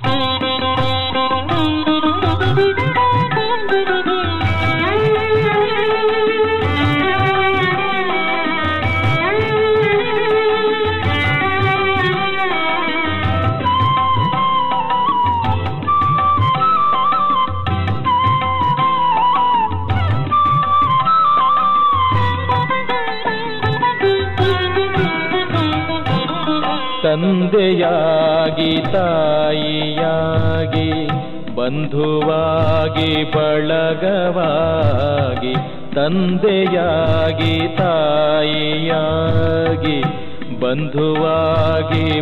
ತಂದೆಯಾಗಿ ತಾಯಿಯಾಗಿ ಬಂಧುವಾಗಿ ಬಳಗವಾಗಿ ತಂದೆಯಾಗಿ ತಾಯಿಯಾಗಿ ಬಂಧುವಾಗಿ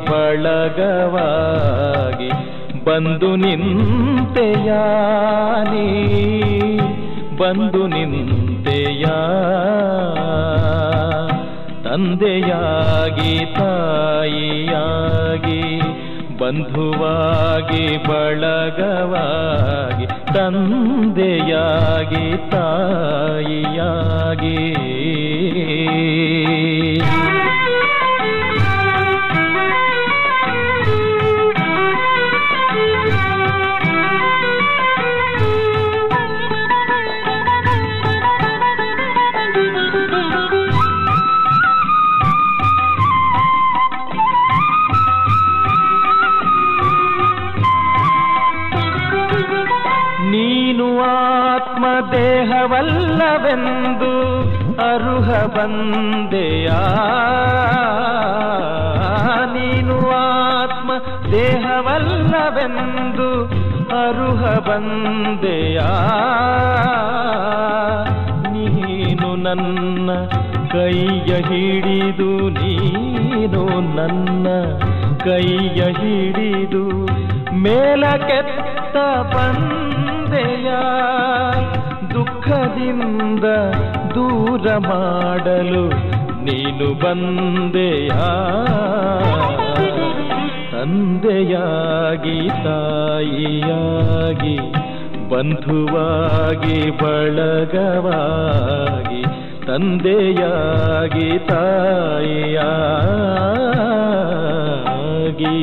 ಬಳಗವಾಗಿ ಬಂದು ನಿಂತೆಯಾನಿ ಬಂದು ನಿಂತೆಯಾ ತಂದೆಯಾಗಿ ತಾಯಿಯಾಗಿ ಬಂಧುವಾಗಿ ಬಳಗವಾಗಿ ತಂದೆಯಾಗಿ ತಾಯಿಯಾಗಿ ನೀನು ಆತ್ಮ ದೇಹವಲ್ಲವೆಂದು ಅರುಹ ಬಂದೆಯಾ ನೀನು ಆತ್ಮ ದೇಹವಲ್ಲವೆಂದು ಅರುಹ ಬಂದೆಯಾ ನೀನು ನನ್ನ ಕೈಯ ಹಿಡಿದು ನೀನು ನನ್ನ ಕೈಯ ಹಿಡಿದು ಮೇಲಕ್ಕೆತ್ತ ಬಂದೆಯ ದುಃಖದಿಂದ ದೂರ ಮಾಡಲು ನೀನು ಬಂದೆಯ ತಂದೆಯಾಗಿ ತಾಯಿಯಾಗಿ ಬಂಧುವಾಗಿ ಬಳಗವಾಗಿ ತಂದೆಯಾಗಿ ತಾಯಿಯಾಗಿ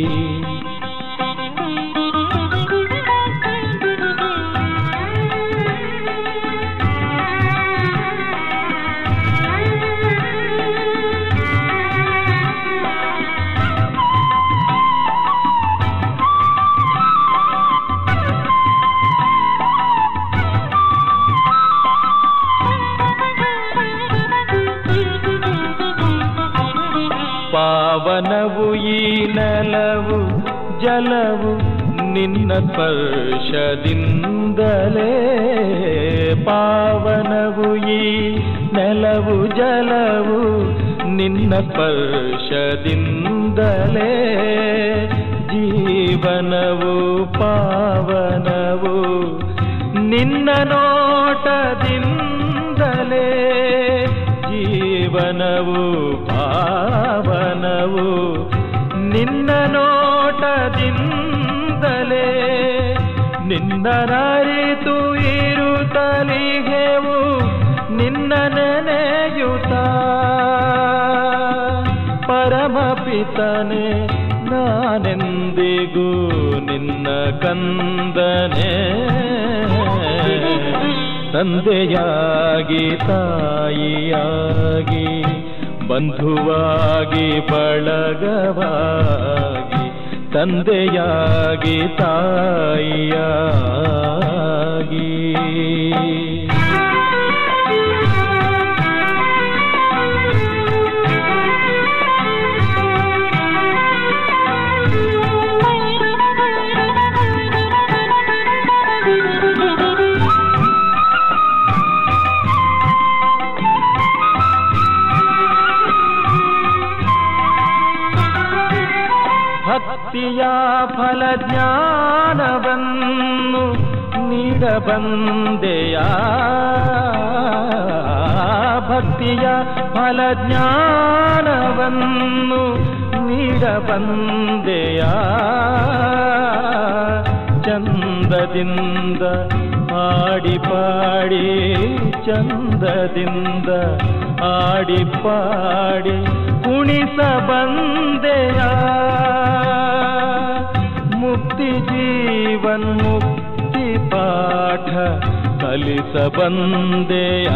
ಪಾವನವು ಈ ನೆಲವು ಜಲವು ನಿನ್ನ ಸ್ಪರ್ಶದಿಂದಲೇ ಪಾವನವು ಈ ನೆಲವು ಜಲವು ನಿನ್ನ ಸ್ಪರ್ಶದಿಂದಲೇ ಜೀವನವು ಪಾವನವು ನಿನ್ನ ನೋಟದಿಂದಲೇ ಜೀವನವು ಪಾವನವು ನಿನ್ನ ನೋಟದಿಂದಲೇ ನಿನ್ನ ನರಿತು ಇರುತ್ತಲಿಗೆವು ನಿನ್ನ ನೆನೆಯುತ್ತ ಪರಮಪಿತನೆ ನಾನೆಂದಿಗೂ ನಿನ್ನ ಕಂದನೆ ತಂದೆಯಾಗಿ ತಾಯಿಯಾಗಿ ಬಂಧುವಾಗಿ ಬಳಗವಾಗಿ ತಂದೆಯಾಗಿ ತಾಯಿಯಾಗಿ ಭಕ್ತಿಯ ಫಲ ಜ್ಞಾನವನ್ನು ನೀಡಬಂದೆಯ ಭಕ್ತಿಯ ಫಲ ಜ್ಞಾನವನ್ನು ನೀಡಬಂದೆಯ ಚಂದದಿಂದ ಆಡಿ ಪಾಡಿ ಚಂದದಿಂದ ಆಡಿ ಪಾಡಿ ಕುಣಿಸ ಬಂದೆಯ ಮುಕ್ತಿ ಜೀವನ್ಮುಕ್ತಿ ಪಾಠ ಕಲಿಸಬಂದೆಯ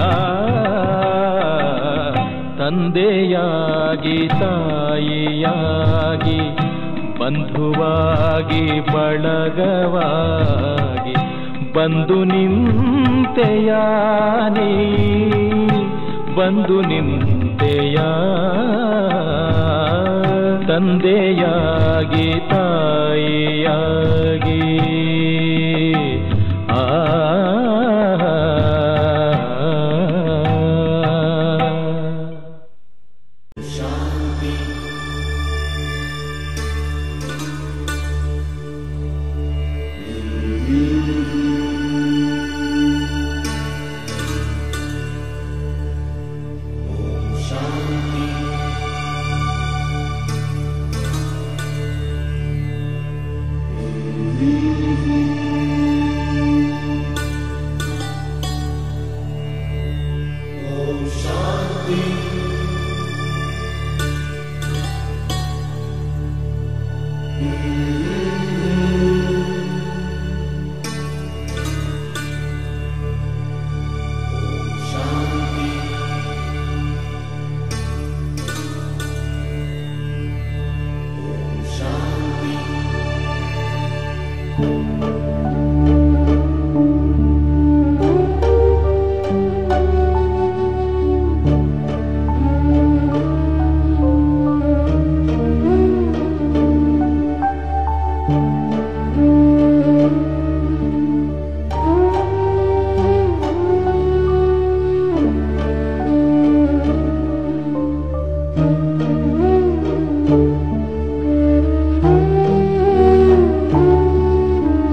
ತಂದೆಯಾಗಿ ತಾಯಿಯಾಗಿ ಬಂಧುವಾಗಿ ಬಳಗವಾಗಿ ಬಂದು ನಿಂತೆಯಾನಿ ಬಂದು ನಿಂತೆಯ ತಂದೆಯಾಗಿ ತಾಯಿಯಾಗಿ ಆ ಓಂ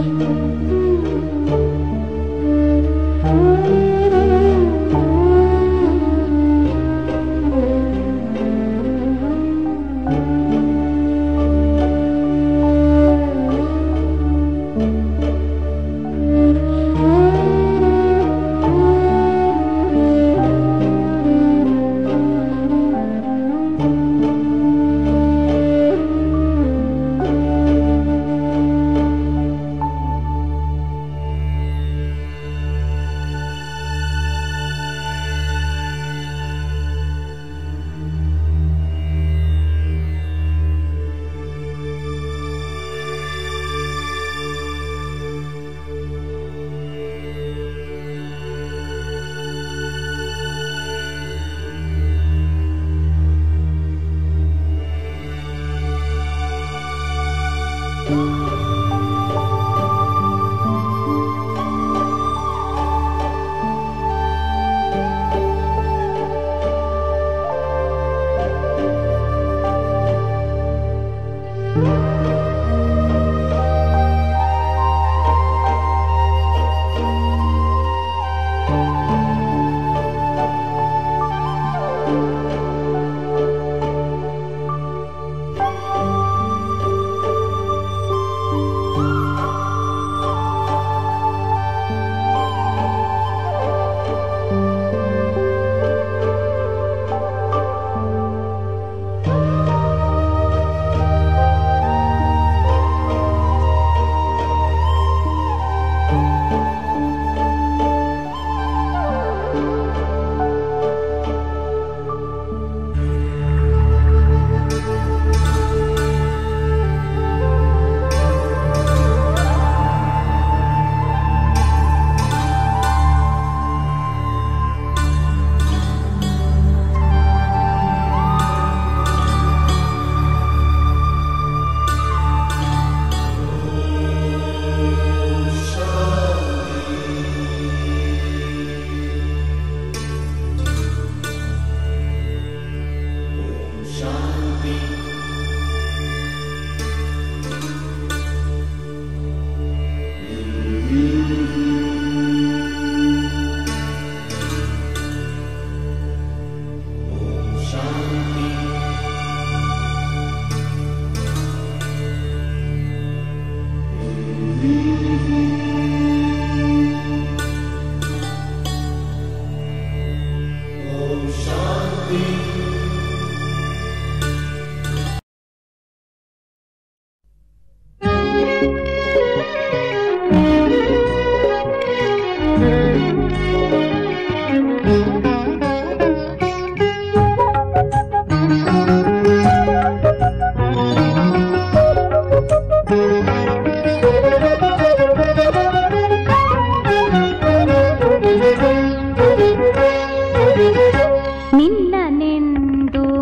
ನಿನ್ನನೆಂದು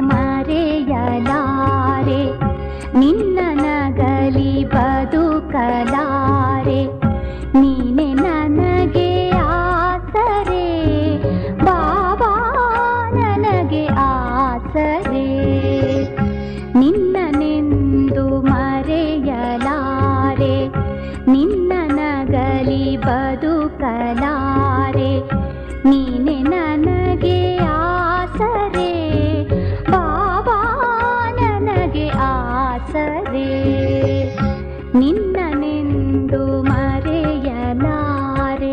ಮರೆಯಲಾರೆ ನಿನ್ನ ನಗಲಿ ಬದುಕಲಾರೆ ನೀನೆ ನನಗೆ ಆಸರೆ ಬಾಬಾ ನನಗೆ ಆಸರೆ ನಿನ್ನನೆಂದು ಮರೆಯಲಾರೆ ನಿನ್ನ ನಗಲಿ ಬದುಕಲಾರೆ ನೀನೆ ನನಗೆ ಆಸರೆ ಬಾಬಾ ನನಗೆ ಆಸರೆ ನಿನ್ನನೆಂದು ಮರೆಯಲಾರೆ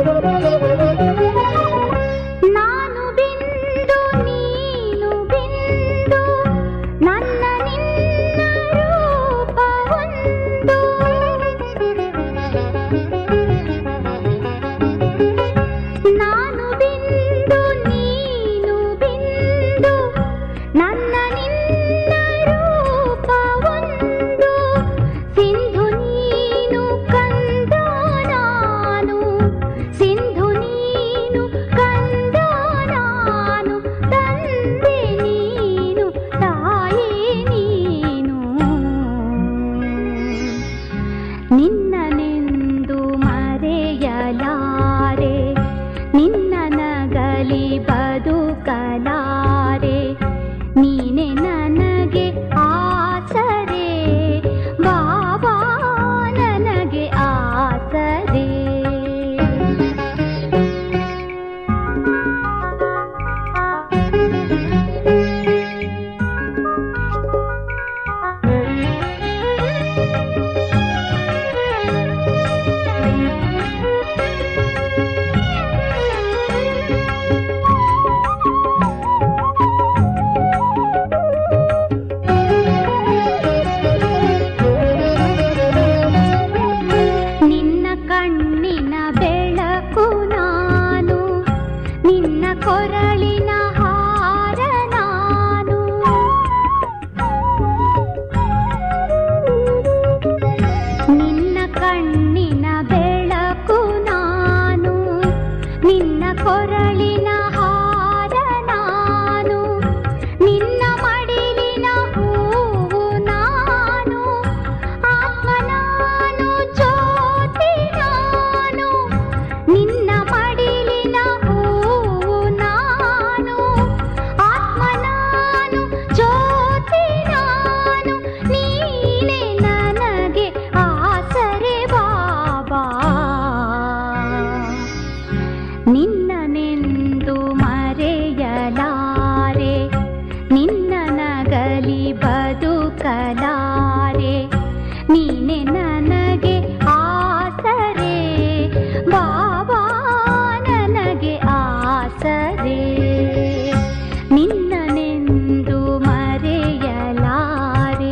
ನಾನು ಬಿಂದು ನೀನು ಬಿಂದು ನನ್ನ ನಿನ್ನ ರೂಪ ಒಂದು ನಾನು ಬಿಂದು ನೀನು ಬಿಂದು ನನ್ನ ನಿನ್ನ ರೂಪ ಒಂದು ಸಿಂಧು ನೀನು ಕಂದ ನಾನು ಸಿಂಧು ನೀನು ಕಂದ ನಾನು ತಂದೆ ನೀನು ತಾಯಿ ನೀನು ನಿನ್ನನೆಂದು ಮರೆಯಲಾರೆ ನಿನ್ನ ನಗಲಿ ಬದುಕಲಾರೆ ನೀನೆ ನನಗೆ ಆಸರೆ ಬಾಬಾ ನನಗೆ ಆಸರೆ ನಿನ್ನ ಕಣ್ಣಿನ ಬೆಳಕು ನಾನು ನಿನ್ನ ಕೊರಳಿನ ಹಾರ ನಾನು ನಿನ್ನ ಕಣ್ಣಿನ ಬೆಳಕು ನಾನು ನಿನ್ನ ಕೊರಳಿನ ಹಾರ ನಾನು ನಿನ್ನ ಮಡಿಲಿನ ಹೂವು ನಾನು ಆತ್ಮ ನಾನು ಜ್ಯೋತಿ ನಾನು ನಿನ್ನ ಮಡಿಲಿನ ಹೂವು ನಾನು ಆತ್ಮ ನಾನು ಜ್ಯೋತಿ ನಾನು ನೀನೆ ನನಗೆ ಆಸರೆ ಬಾಬಾ ನಿನ್ನನೆಂದು ಮರೆಯಲಾರೆ ನಿನ್ನ ನಗಲಿ ಬದುಕಲಾರೆ ನೀನೆ ನನಗೆ ಆಸರೆ ಬಾಬಾ ನನಗೆ ಆಸರೆ ನಿನ್ನನೆಂದು ಮರೆಯಲಾರೆ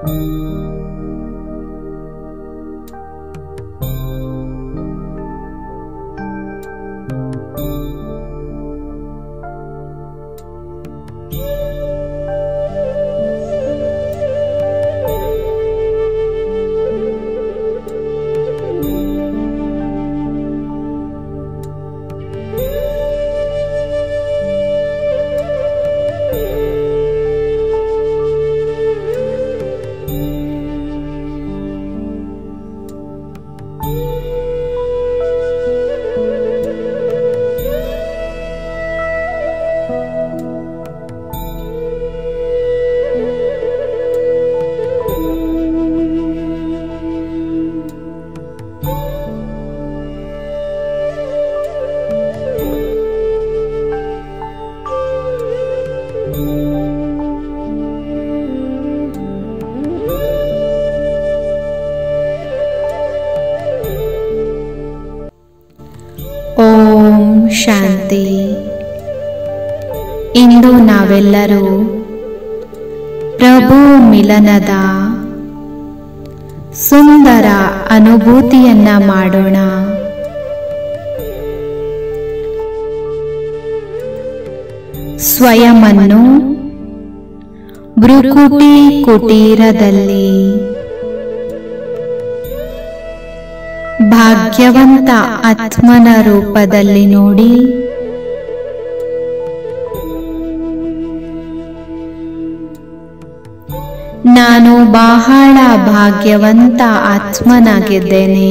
ಓಂ ಶಾಂತಿ ಇಂದು ನಾವೆಲ್ಲರೂ ಪ್ರಭು ಮಿಲನದ ಸುಂದರ ಅನುಭೂತಿಯನ್ನ ಮಾಡೋಣ ಸ್ವಯಮನ್ನು ಭೃಕುಟಿ ಕುಟೀರದಲ್ಲಿ ಭಾಗ್ಯವಂತ ಆತ್ಮನ ರೂಪದಲ್ಲಿ ನೋಡಿ ನಾನು ಬಹಳ ಭಾಗ್ಯವಂತ ಆತ್ಮನಾಗಿದ್ದೇನೆ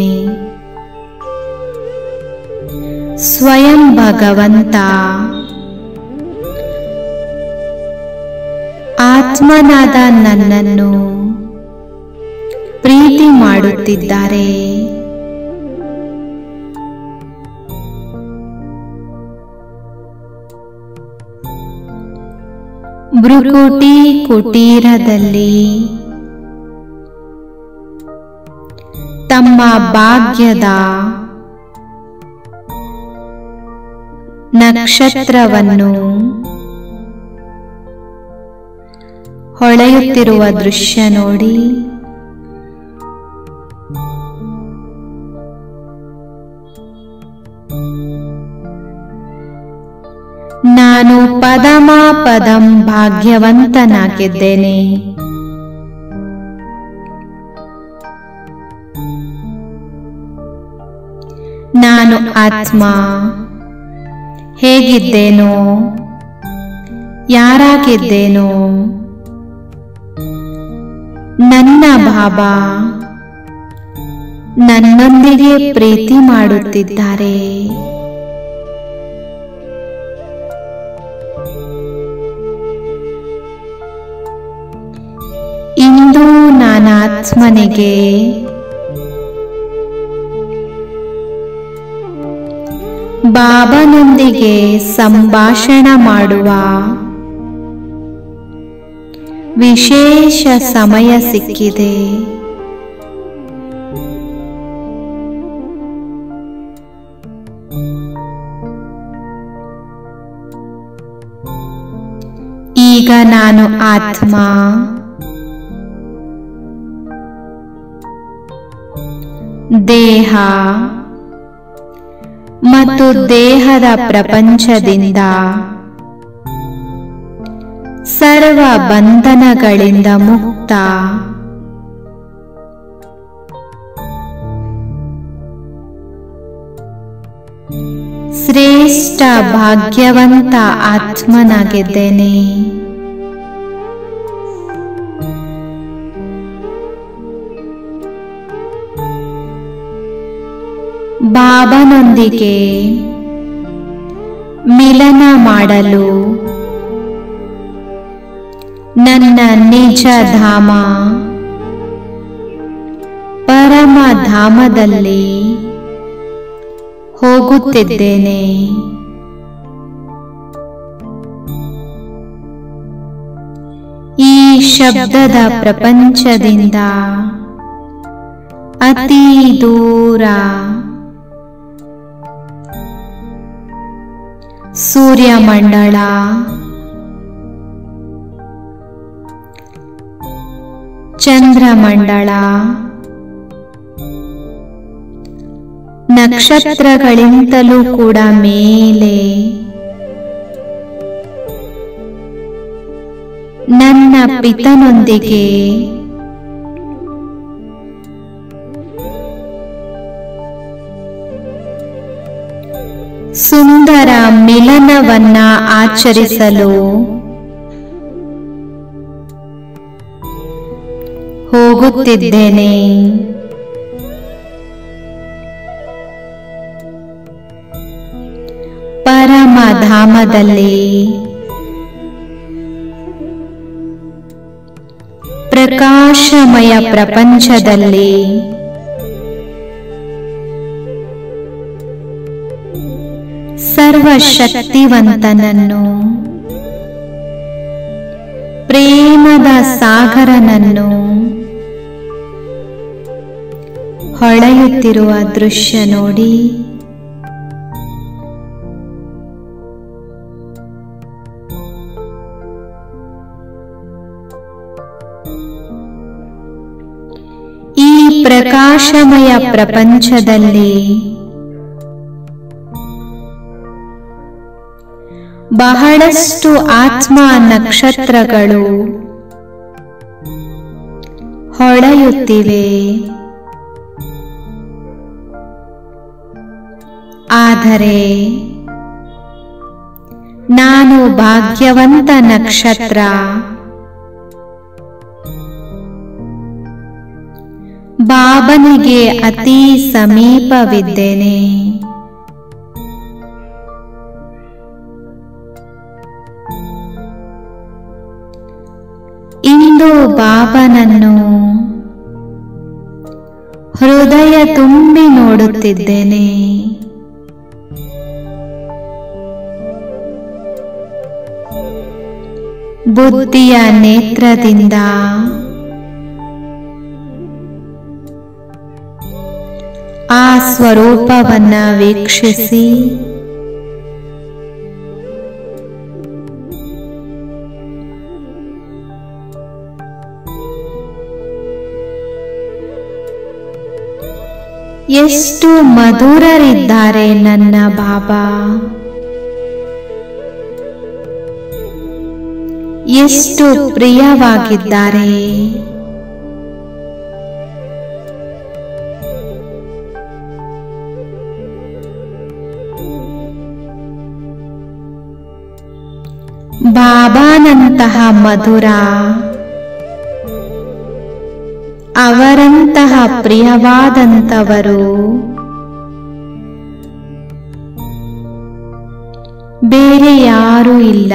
ಸ್ವಯಂ ಭಗವಂತ ಆತ್ಮನಾದ ನನ್ನನ್ನು ಪ್ರೀತಿ ಮಾಡುತ್ತಿದ್ದಾರೆ ಭೃಕುಟಿ ಕುಟೀರದಲ್ಲಿ ತಮ್ಮ ಭಾಗ್ಯದ ನಕ್ಷತ್ರವನ್ನು ಹೊಳೆಯುತ್ತಿರುವ ದೃಶ್ಯ ನೋಡಿ ನಾನು ಪದಮ ಪದಂ ಭಾಗ್ಯವಂತನಾಗಿದ್ದೇನೆ ನಾನು ಆತ್ಮ ಹೇಗಿದ್ದೇನೋ ಯಾರಾಗಿದ್ದೇನೋ ನನ್ನ ಬಾಬಾ ನನ್ನೊಂದಿಗೆ ಪ್ರೀತಿ ಮಾಡುತ್ತಿದ್ದಾರೆ ಇಂದು ನಾನಾತ್ಮನಿಗೆ ಬಾಬನೊಂದಿಗೆ ಸಂಭಾಷಣ ಮಾಡುವ ವಿಶೇಷ ಸಮಯ ಸಿಕ್ಕಿದೆ ಈಗ ನಾನು ಆತ್ಮ ದೇಹ ಮತ್ತು ದೇಹದ ಪ್ರಪಂಚದಿಂದ ಸರ್ವ ಬಂಧನಗಳಿಂದ ಮುಕ್ತ ಶ್ರೇಷ್ಠ ಭಾಗ್ಯವಂತ ಆತ್ಮನಾಗಿದ್ದೇನೆ ಬಾಬನೊಂದಿಗೆ ಮಿಲನ ಮಾಡಲು ನನ್ನ ನಿಜ ಧಾಮ ಪರಮ ಧಾಮದಲ್ಲಿ ಹೋಗುತ್ತಿದ್ದೇನೆ ಈ ಶಬ್ದದ ಪ್ರಪಂಚದಿಂದ ಅತಿ ದೂರ ಸೂರ್ಯಮಂಡಳ ಚಂದ್ರಮಂಡಳ ನಕ್ಷತ್ರಗಳಿಂತಲೂ ಕೂಡ ಮೇಲೆ ನನ್ನ ಪಿತನೊಂದಿಗೆ ಸುಂದರ ಮಿಲನವನ್ನ ಆಚರಿಸಲು ಹೋಗುತ್ತಿದ್ದೇನೆ ಪರಮಧಾಮದಲ್ಲಿ ಪ್ರಕಾಶಮಯ ಪ್ರಪಂಚದಲ್ಲಿ ಸರ್ವಶಕ್ತಿವಂತನನ್ನು ಪ್ರೇಮದ ಸಾಗರನನ್ನು ಹೊಳೆಯುತ್ತಿರುವ ದೃಶ್ಯ ನೋಡಿ ಈ ಪ್ರಕಾಶಮಯ ಪ್ರಪಂಚದಲ್ಲಿ ಬಹಳಷ್ಟು ಆತ್ಮ ನಕ್ಷತ್ರಗಳು ಹೊಳೆಯುತ್ತಿವೆ ಆದರೆ ನಾನು ಭಾಗ್ಯವಂತ ನಕ್ಷತ್ರ ಬಾಬನಿಗೆ ಅತಿ ಸಮೀಪವಿದ್ದೇನೆ ಇಂದು ಬಾಬನನ್ನು ಹೃದಯ ತುಂಬಿ ನೋಡುತ್ತಿದ್ದೇನೆ ಬುದ್ಧಿಯ ನೇತ್ರದಿಂದ ಆ ಸ್ವರೂಪವನ್ನ ವೀಕ್ಷಿಸಿ ಎಷ್ಟು ಮಧುರರಿದ್ದಾರೆ ನನ್ನ ಬಾಬಾ ಎಷ್ಟು ಪ್ರಿಯವಾಗಿದ್ದಾರೆ ಬಾಬಾನಂತಹ ಮಧುರ ಅವರಂತಹ ಪ್ರಿಯವಾದಂಥವರು ಬೇರೆ ಯಾರೂ ಇಲ್ಲ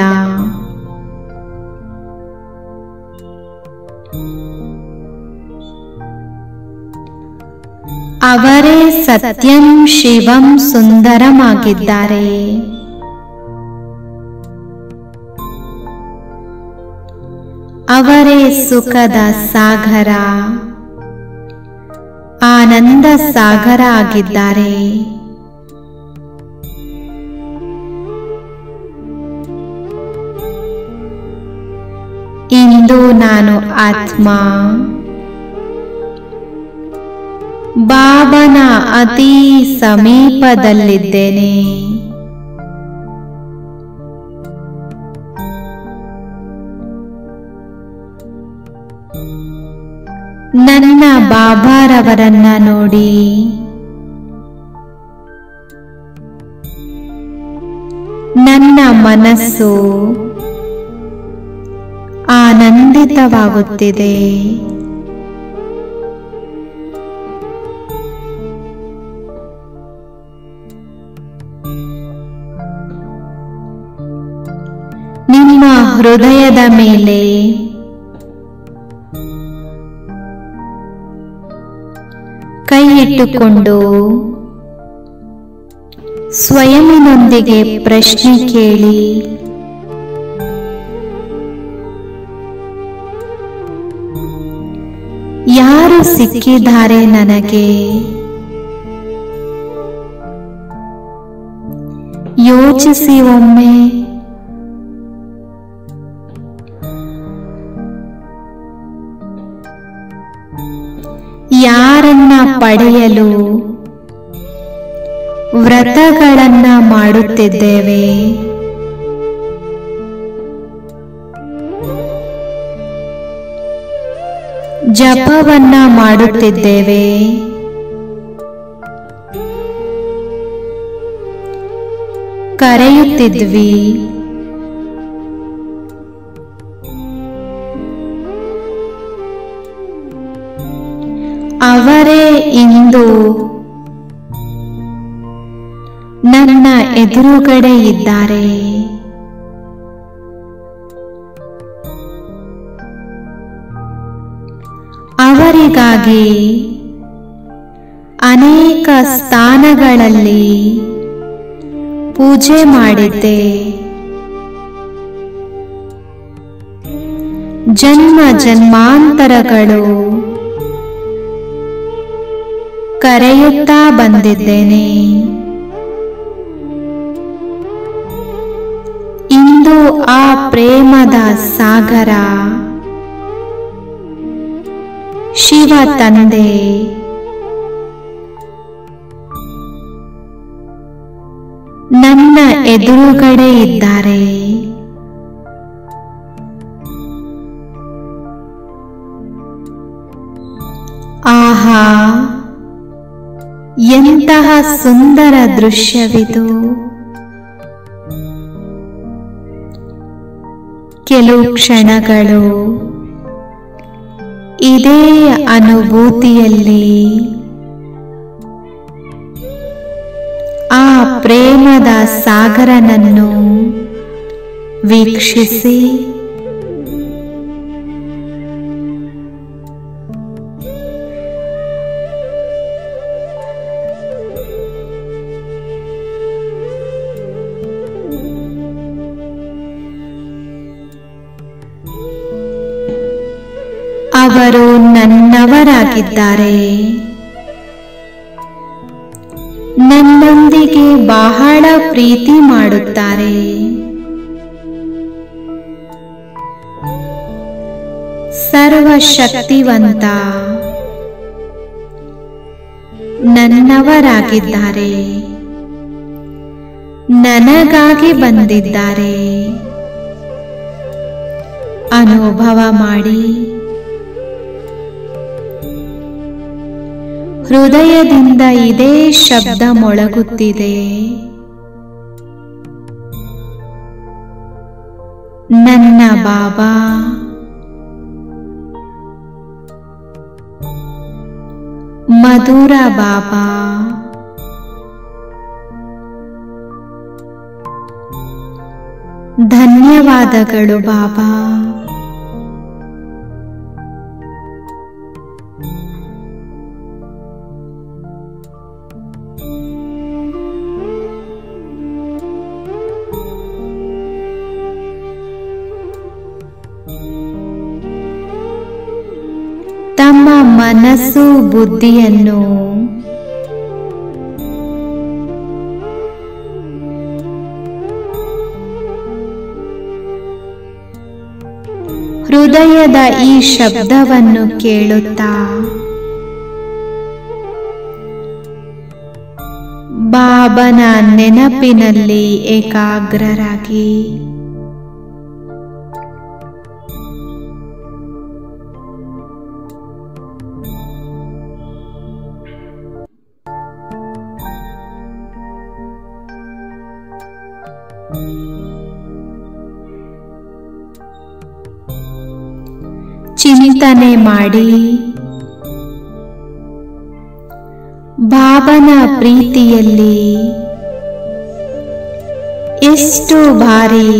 ಅವರೇ ಸತ್ಯಂ ಶಿವಂ ಸುಂದರಮಾಗಿದ್ದಾರೆ ಅವರೇ ಸುಖದ ಸಾಗರ ಆನಂದ ಸಾಗರ ಆಗಿದ್ದಾರೆ ಇಂದು ನಾನು ಆತ್ಮ ಬಾಬನ ಅತಿ ಸಮೀಪದಲ್ಲಿದ್ದೇನೆ ನನ್ನ ಬಾಬಾರವರನ್ನ ನೋಡಿ ನನ್ನ ಮನಸ್ಸು ಆನಂದಿತವಾಗುತ್ತಿದೆ ನಿಮ್ಮ ಹೃದಯದ ಮೇಲೆ ಕೈ ಇಟ್ಟುಕೊಂಡು ಸ್ವಯಂನೊಂದಿಗೆ ಪ್ರಶ್ನೆ ಕೇಳಿ ಯಾರು ಸಿಕ್ಕಿದ್ದಾರೆ ನನಗೆ ಯೋಚಿಸಿ ಒಮ್ಮೆ ಯಾರನ್ನ ಪಡೆಯಲು ವ್ರತಗಳನ್ನ ಮಾಡುತ್ತಿದ್ದೇವೆ ಜಪವನ್ನ ಮಾಡುತ್ತಿದ್ದೇವೆ ಕರೆಯುತ್ತಿದ್ವಿ ಅವರೇ ಇಂದು ನನ್ನ ಎದುರುಗಡೆ ಇದ್ದಾರೆ ಅವರಿಗಾಗಿ ಅನೇಕ ಸ್ಥಾನಗಳಲ್ಲಿ ಪೂಜೆ ಮಾಡಿದ್ದೆ ಜನ್ಮ ಜನ್ಮಾಂತರಗಳು ಕರೆಯುತ್ತಾ ಬಂದಿದ್ದೇನೆ ಇಂದು ಆ ಪ್ರೇಮದ ಸಾಗರ ಶಿವ ತಂದೆ ನನ್ನ ಎದುರುಗಡೆ ಇದ್ದಾರೆ ಆಹಾ ಎಂತಹ ಸುಂದರ ದೃಶ್ಯವಿದು ಕೆಲವು ಕ್ಷಣಗಳು ಇದೇ ಅನುಭೂತಿಯಲ್ಲಿ ಆ ಪ್ರೇಮದ ಸಾಗರನನ್ನು ವೀಕ್ಷಿಸಿ ಅವರು ನನ್ನವರಾಗಿದ್ದಾರೆ ನನ್ನೊಂದಿಗೆ ಬಹಳ ಪ್ರೀತಿ ಮಾಡುತ್ತಾರೆ ಸರ್ವಶಕ್ತಿವಂತ ನನ್ನವರಾಗಿದ್ದಾರೆ ನನಗಾಗಿ ಬಂದಿದ್ದಾರೆ ಅನುಭವ ಮಾಡಿ ಹೃದಯದಿಂದ ಇದೇ ಶಬ್ದ ಮೊಳಗುತ್ತಿದೆ ನನ್ನ ಬಾಬಾ ಮಧುರ ಬಾಬಾ ಧನ್ಯವಾದಗಳು ಬಾಬಾ ತಮ್ಮ ಮನಸ್ಸು ಬುದ್ಧಿಯನ್ನು ಹೃದಯದ ಈ ಶಬ್ದವನ್ನು ಕೇಳುತ್ತಾ ಬಾಬನ ನೆನಪಿನಲ್ಲಿ ಏಕಾಗ್ರರಾಗಿ ಚಿಂತನೆ ಮಾಡಿ ಬಾಬನ ಪ್ರೀತಿಯಲ್ಲಿ ಎಷ್ಟು ಬಾರಿ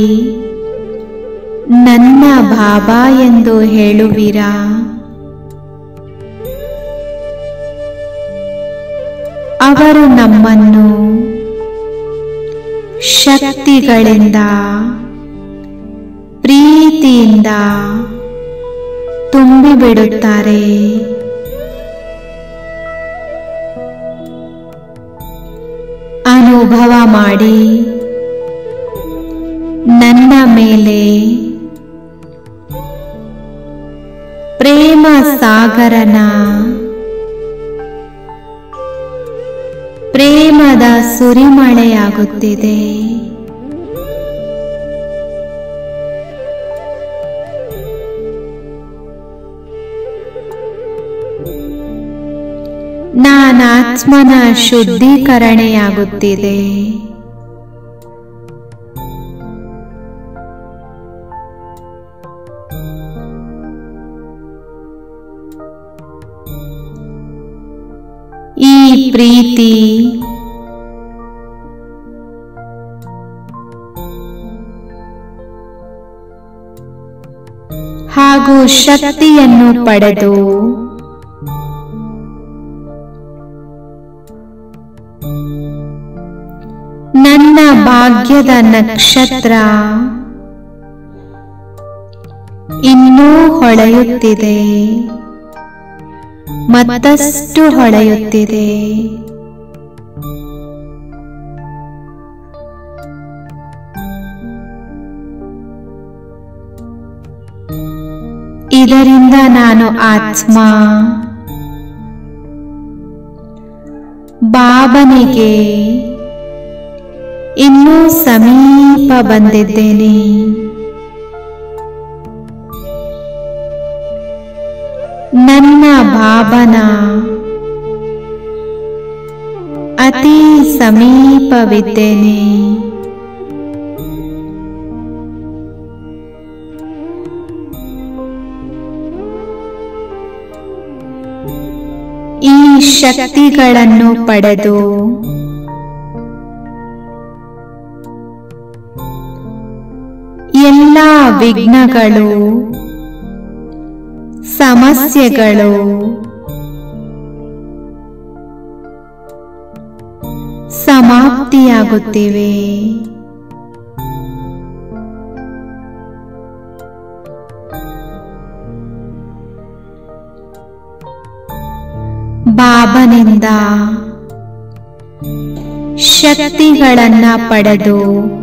ನನ್ನ ಬಾಬಾ ಎಂದು ಹೇಳುವಿರಾ ಅವರು ನಮ್ಮನ್ನು ಶಕ್ತಿಗಳಿಂದ ಪ್ರೀತಿಯಿಂದ ತುಂಬಿಬಿಡುತ್ತಾರೆ ಅನುಭವ ಮಾಡಿ ನನ್ನ ಮೇಲೆ ಪ್ರೇಮ ಸಾಗರನ ಪ್ರೇಮದ ಸುರಿಮಳೆಯಾಗುತ್ತಿದೆ ನಾನಾತ್ಮನ ಶುದ್ಧೀಕರಣೆಯಾಗುತ್ತಿದೆ ಈ ಪ್ರೀತಿ ಹಾಗೂ ಶಕ್ತಿಯನ್ನು ಪಡೆದು ನನ್ನ ಭಾಗ್ಯದ ನಕ್ಷತ್ರ ಇನ್ನೂ ಹೊಳೆಯುತ್ತಿದೆ ಮತ್ತಷ್ಟು ಹೊಳೆಯುತ್ತಿದೆ ಇದರಿಂದ ನಾನು ಆತ್ಮ ಬಾಬನಿಗೆ ಇನ್ನೂ ಸಮೀಪ ಬಂದಿದ್ದೇನೆ ನನ್ನ ಬಾಬನ ಅತಿ ಸಮೀಪವಿದ್ದೇನೆ ಈ ಶಕ್ತಿಗಳನ್ನು ಪಡೆದು ಎಲ್ಲ ವಿಘ್ನಗಳು ಸಮಸ್ಯೆಗಳು ಸಮಾಪ್ತಿಯಾಗುತ್ತಿವೆ ಬಾಬನಿಂದ ಶಕ್ತಿಗಳನ್ನ ಪಡೆದು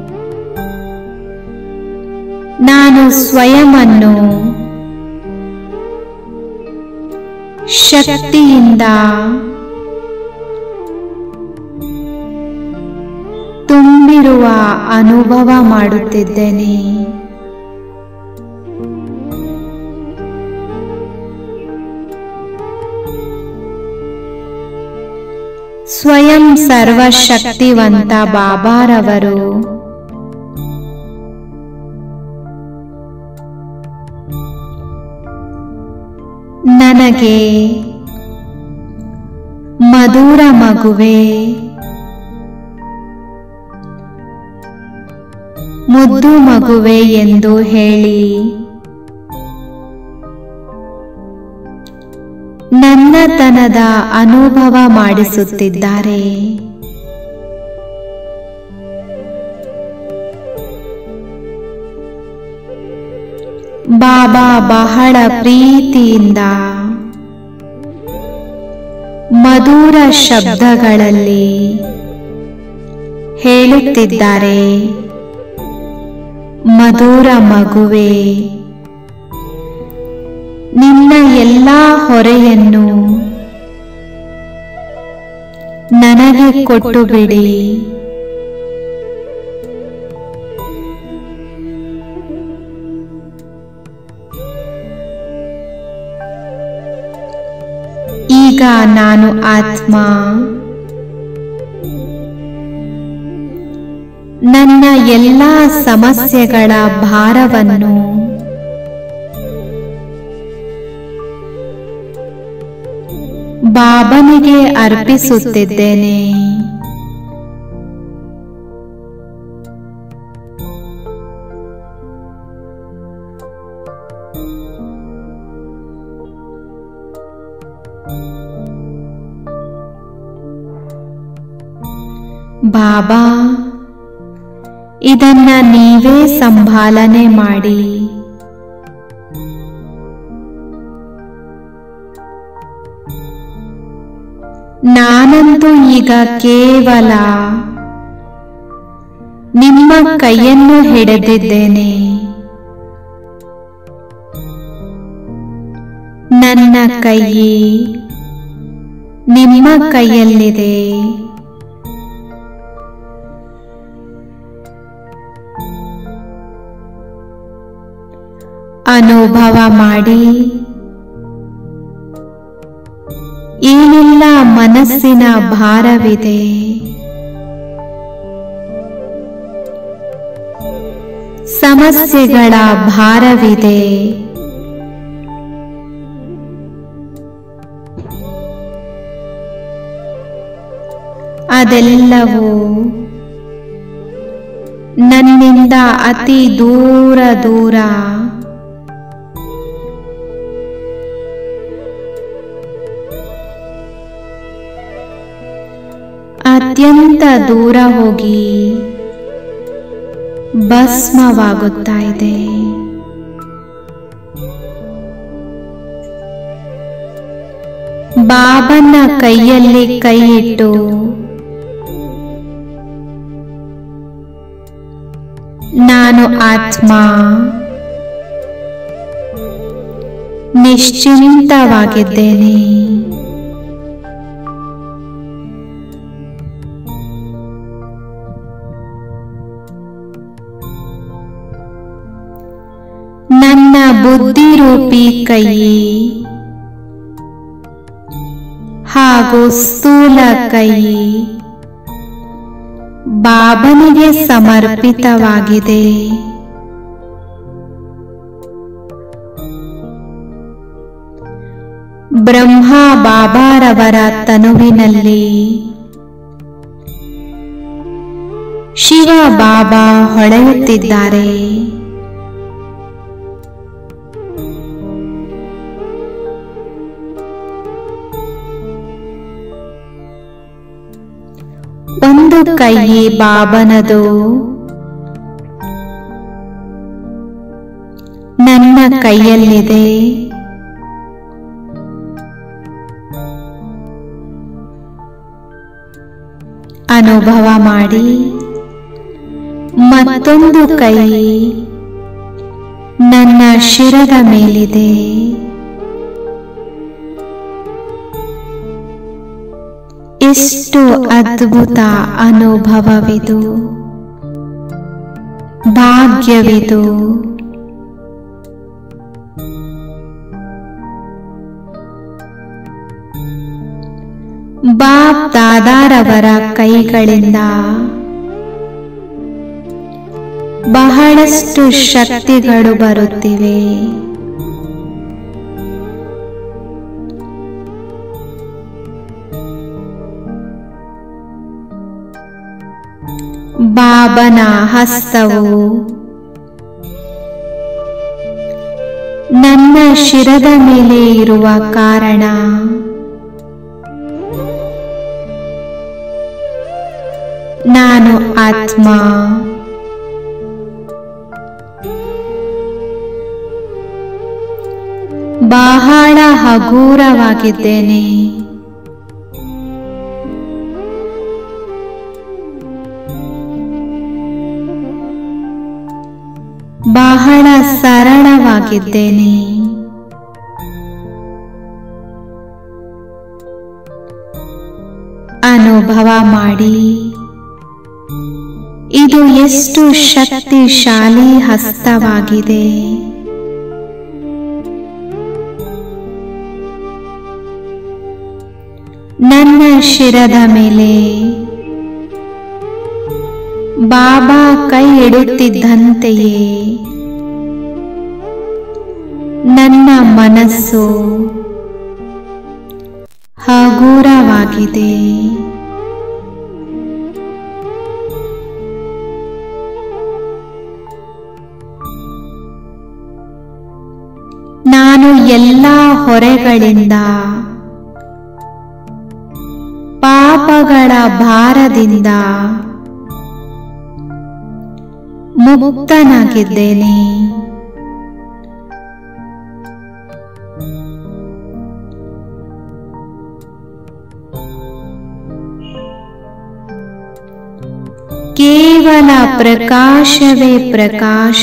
ನಾನು ಸ್ವಯಂವನ್ನು ಶಕ್ತಿಯಿಂದ ತುಂಬಿರುವ ಅನುಭವ ಮಾಡುತ್ತಿದ್ದೇನೆ ಸ್ವಯಂ ಸರ್ವಶಕ್ತಿವಂತ ಬಾಬಾರವರು ನನಗೆ ಮಧುರ ಮಗುವೆ ಮುದ್ದು ಮಗುವೆ ಎಂದು ಹೇಳಿ ನನ್ನತನದ ಅನುಭವ ಮಾಡಿಸುತ್ತಿದ್ದಾರೆ ಬಾಬಾ ಬಹಳ ಪ್ರೀತಿಯಿಂದ ಮಧುರ ಶಬ್ದಗಳಲ್ಲಿ ಹೇಳುತ್ತಿದ್ದಾರೆ ಮಧುರ ಮಗುವೆ ನಿನ್ನ ಎಲ್ಲ ಹೊರೆಯನ್ನು ನನಗೆ ಕೊಟ್ಟು ಬಿಡಿ ಈಗ ನಾನು ಆತ್ಮ ನನ್ನ ಎಲ್ಲ ಸಮಸ್ಯೆಗಳ ಭಾರವನ್ನು ಬಾಬನಿಗೆ ಅರ್ಪಿಸುತ್ತಿದ್ದೇನೆ ಬಾಬಾ ಇದನ್ನ ನೀವೇ ಸಂಭಾಲನೆ ಮಾಡಿ ನಾನಂತೂ ಈಗ ಕೇವಲ ನಿಮ್ಮ ಕೈಯನ್ನು ಹಿಡಿದಿದ್ದೇನೆ ನನ್ನ ಕೈ ನಿಮ್ಮ ಕೈಯಲ್ಲಿದೆ ಅನುಭವ ಮಾಡಿ ಏನೆಲ್ಲ ಮನಸ್ಸಿನ ಭಾರವಿದೆ ಸಮಸ್ಯೆಗಳ ಭಾರವಿದೆ ಅದೆಲ್ಲವೂ ನನ್ನಿಂದ ಅತಿ ದೂರ ದೂರ ಅತ್ಯಂತ ದೂರ ಹೋಗಿ ಭಸ್ಮವಾಗುತ್ತಾ ಇದೆ ಬಾಬನ ಕೈಯಲ್ಲಿ ಕೈ ಇಟ್ಟು ನಾನು ಆತ್ಮ ನಿಶ್ಚಿಂತವಾಗಿದ್ದೇನೆ ನನ್ನ ಬುದ್ಧಿರೂಪಿ ಕೈ ಹಾಗೂ ಸ್ಥೂಲ ಕೈ ಬಾಬನಿಗೆ ಸಮರ್ಪಿತವಾಗಿದೆ ಬ್ರಹ್ಮ ಬಾಬಾರವರ ತನುವಿನಲ್ಲಿ ಶಿವ ಬಾಬಾ ಹೊಳೆಯುತ್ತಿದ್ದಾರೆ ಒಂದು ಕೈ ಬಾಬನದು ನನ್ನ ಕೈಯಲ್ಲಿದೆ ಅನುಭವ ಮಾಡಿ ಮತ್ತೊಂದು ಕೈ ನನ್ನ ಶಿರದ ಮೇಲಿದೆ ಎಷ್ಟು ಅದ್ಭುತ ಅನುಭವವಿದು ಭಾಗ್ಯವಿದು ಬಾಪ್ ದಾದಾರವರ ಕೈಗಳಿಂದ ಬಹಳಷ್ಟು ಶಕ್ತಿಗಳು ಬರುತ್ತಿವೆ ಬಾಬನ ಹಸ್ತವು ನನ್ನ ಶಿರದ ಮೇಲೆ ಇರುವ ಕಾರಣ ನಾನು ಆತ್ಮ ಬಹಳ ಹಗೂರವಾಗಿದ್ದೇನೆ ಬಹಳ ಸರಳವಾಗಿದ್ದೇನೆ ಅನುಭವ ಮಾಡಿ ಇದು ಎಷ್ಟು ಶಕ್ತಿಶಾಲಿ ಹಸ್ತವಾಗಿದೆ ನನ್ನ ಶಿರದ ಮೇಲೆ ಬಾಬಾ ಕೈ ಇಡುತ್ತಿದ್ದಂತೆಯೇ ನನ್ನ ಮನಸ್ಸು ಹಗೂರವಾಗಿದೆ ನಾನು ಎಲ್ಲ ಹೊರೆಗಳಿಂದ ಪಾಪಗಳ ಭಾರದಿಂದ ಮುಕ್ತನಾಗಿದ್ದೇನೆ ಕೇವಲ ಪ್ರಕಾಶವೇ ಪ್ರಕಾಶ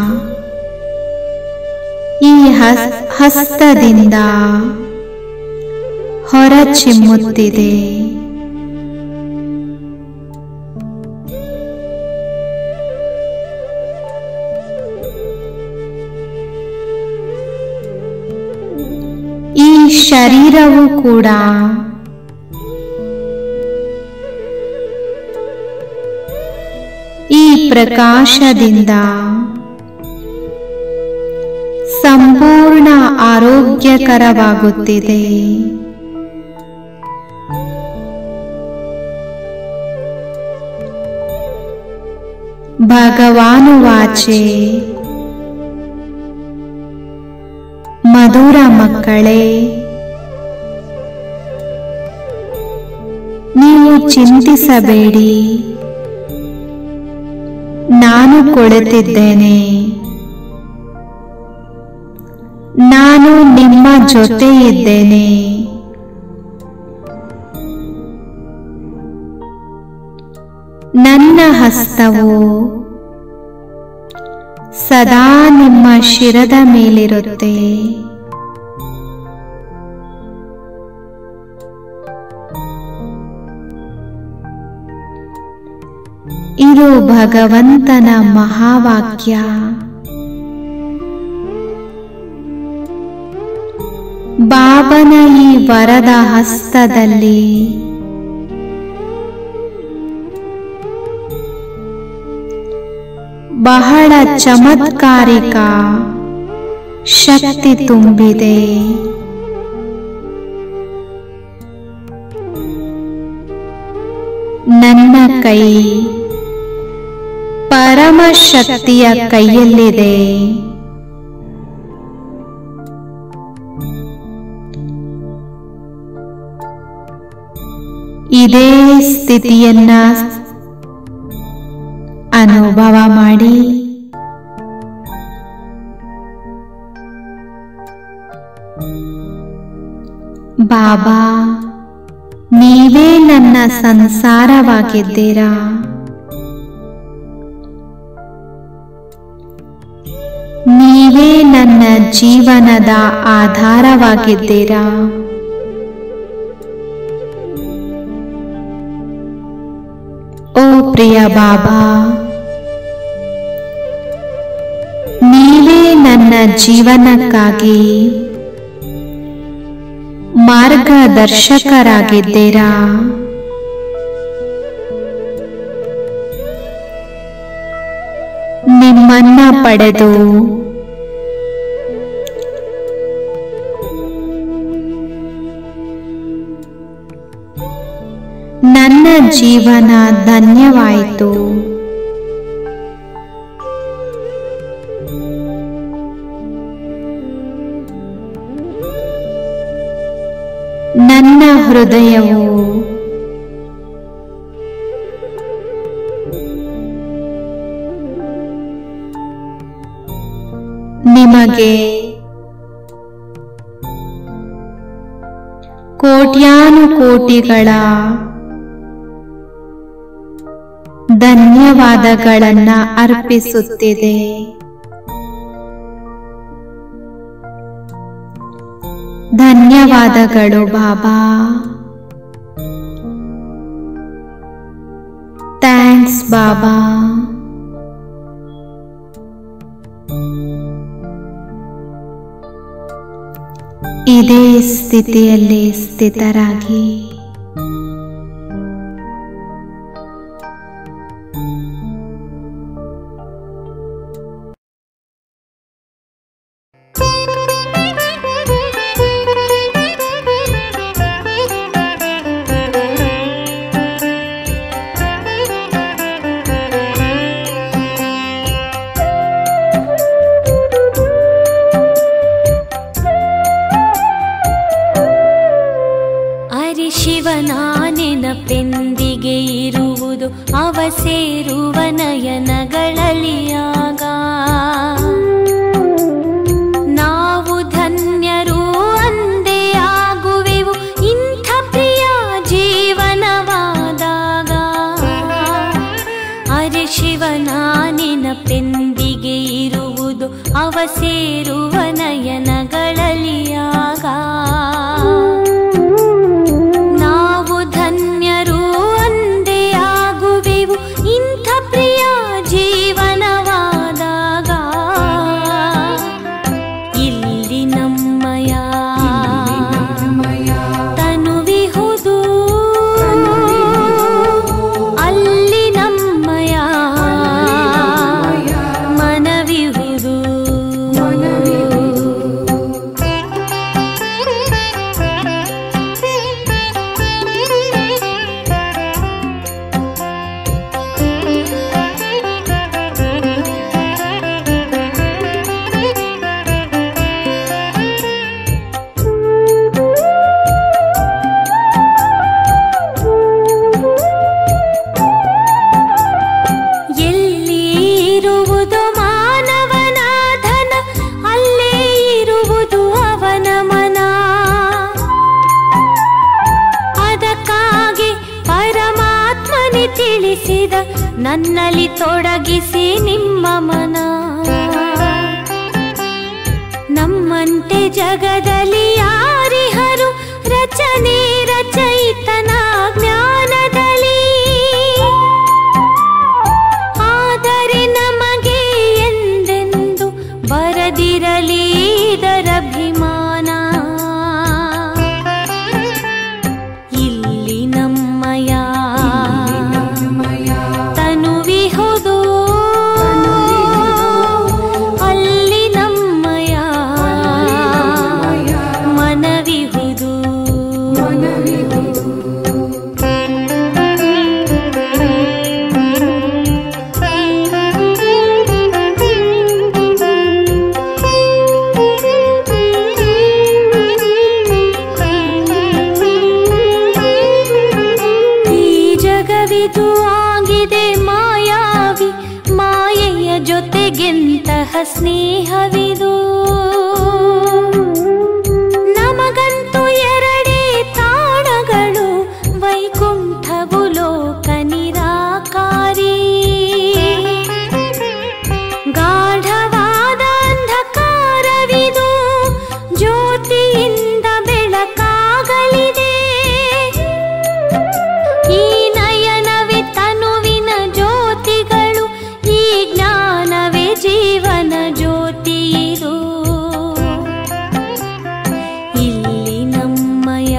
ಈ ಹಸ್- ಹಸ್ತದಿಂದ ಹೊರಚಿಮ್ಮುತ್ತಿದೆ ಈ ಶರೀರವು ಕೂಡ ಈ ಪ್ರಕಾಶದಿಂದ ಸಂಪೂರ್ಣ ಆರೋಗ್ಯಕರವಾಗುತ್ತಿದೆ ಭಗವಾನುವಾಚೆ ಮಧುರ ಮಕ್ಕಳೇ ನೀವು ಚಿಂತಿಸಬೇಡಿ ನಾನು ಕುಳಿತಿದ್ದೇನೆ ನಾನು ನಿಮ್ಮ ಜೊತೆ ಇದ್ದೇನೆ ನನ್ನ ಹಸ್ತವು ಸದಾ ನಿಮ್ಮ ಶಿರದ ಮೇಲಿರುತ್ತೆ ಇದು ಭಗವಂತನ ಮಹಾವಾಕ್ಯ ಬಾಬನ ಈ ವರದ ಹಸ್ತದಲ್ಲಿ ಬಹಳ ಚಮತ್ಕಾರಿಕ ಶಕ್ತಿ ತುಂಬಿದೆ ನನ್ನ ಕೈ ಪರಮ ಶಕ್ತಿಯ ಕೈಯಲ್ಲಿದೆ ಇದೇ ಸ್ಥಿತಿಯನ್ನ ಅನುಭವ ಮಾಡಿ ಬಾಬಾ ನೀವೇ ನನ್ನ ಸಂಸಾರವಾಗಿದ್ದೀರಾ ನೀವೇ ನನ್ನ ಜೀವನದ ಆಧಾರವಾಗಿದ್ದೀರಾ ಓ ಪ್ರಿಯ ಬಾಬಾ ನೀವೇ ನನ್ನ ಜೀವನಕ್ಕಾಗಿ ಮಾರ್ಗದರ್ಶಕರಾಗಿದ್ದೀರಾ ನಿಮ್ಮನ್ನ ಪಡೆದು ನನ್ನ ಜೀವನ ಧನ್ಯವಾಯಿತು ನನ್ನ ಹೃದಯವು ನಿಮಗೆ ಕೋಟ್ಯಾನುಕೋಟಿಗಳ ಧನ್ಯವಾದಗಳನ್ನ ಅರ್ಪಿಸುತ್ತಿದೆ ಧನ್ಯವಾದಗಳು ಬಾಬಾ ಥ್ಯಾಂಕ್ಸ್ ಬಾಬಾ ಇದೇ ಸ್ಥಿತಿಯಲ್ಲಿ ಸ್ಥಿತರಾಗಿ ಅರೆ ಶಿವನ ನೆನಪೆಂದಿಗೆ ಇರುವುದು ಅವ ಸೇರುವ ನಯನಗಳಲ್ಲಿ ಆಗ ನಾವು ಧನ್ಯರು ಅಂದೇ ಆಗುವೆವು ಇಂಥ ಪ್ರಿಯ ಜೀವನವಾದಾಗ ಅರೆ ಶಿವನ ನೆನಪೆಂದಿಗೆ ಇರುವುದು ಅವ ಸೇರುವ ನಯನಗಳಲ್ಲಿ ಆಗ ನಾವು ಧನ್ಯರು ಅಂದೇ ಆಗುವೆವು ಇಂಥ ಪ್ರಿಯ ಜೀವನವಾದಾಗ ಅದರಲ್ಲಿ ತೊಡಗಿಸಿ ನಿಮ್ಮ ಮನ ನಮ್ಮಂತೆ ಜಗದಲ್ಲಿ ಯಾರಿಹರು ರಚನೆ ರಚಯಿತನ ಜ್ಞಾನದಲ್ಲಿ ಆದರೆ ನಮಗೆ ಎಂದೆಂದು ಬರದಿರಲಿ ಇದರಭಿಮಾನ ಇಲ್ಲಿ ನಮ್ಮಯ ತನುವಿಹುದು ಅಲ್ಲಿ ನಮ್ಮಯ ಮನವಿಹುದು ಈ ಜಗವಿದು ಆಗಿದೆ ಮಾಯಾವಿ ಮಾಯೆಯ ಜೊತೆಗೆಂತಹ ಸ್ನೇಹವಿದು ನಮಗಂತೂ ಎರಡೇ ತಾಣಗಳು ವೈಕುಂಠವು ಲೋಕ ನಿರಾಕಾರಿ ಗಾಢವಾದ ಅಂಧಕಾರವಿದು ಜ್ಯೋತಿಯಿಂದ ಬೆಳಕಾಗಲಿದೆ ಈ ನಯನವೇ ತನುವಿನ ಜ್ಯೋತಿಗಳು ಈ ಜ್ಞಾನವೇ ಜೀವನ ಜ್ಯೋತಿ ಇದು ಇಲ್ಲಿ ನಮ್ಮಯ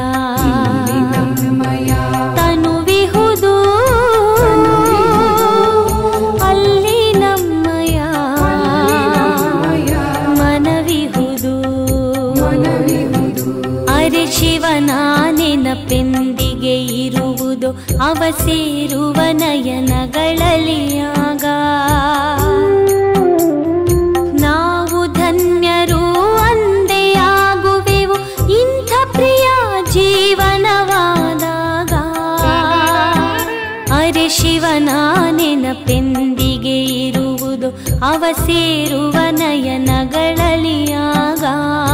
ತನುವಿಹುದು ಅಲ್ಲಿ ನಮ್ಮಯ ಮನವಿಹುದು ಅರೆ ಶಿವನ ನೆನಪೆಂದಿಗೆ ಇರುವುದು ಅವ ಸೇರುವ ನಯನಗಳಲ್ಲಿ ಆಗ ನಾವು ಧನ್ಯರು ಅಂದೇ ಆಗುವೆವು ಇಂಥ ಪ್ರಿಯ ಜೀವನವಾದಾಗ ಅರೆ ಶಿವನ ನೆನಪೆಂದಿಗೆ ಇರುವುದು ಅವ ಸೇರುವ ನಯನಗಳಲ್ಲಿ ಆಗ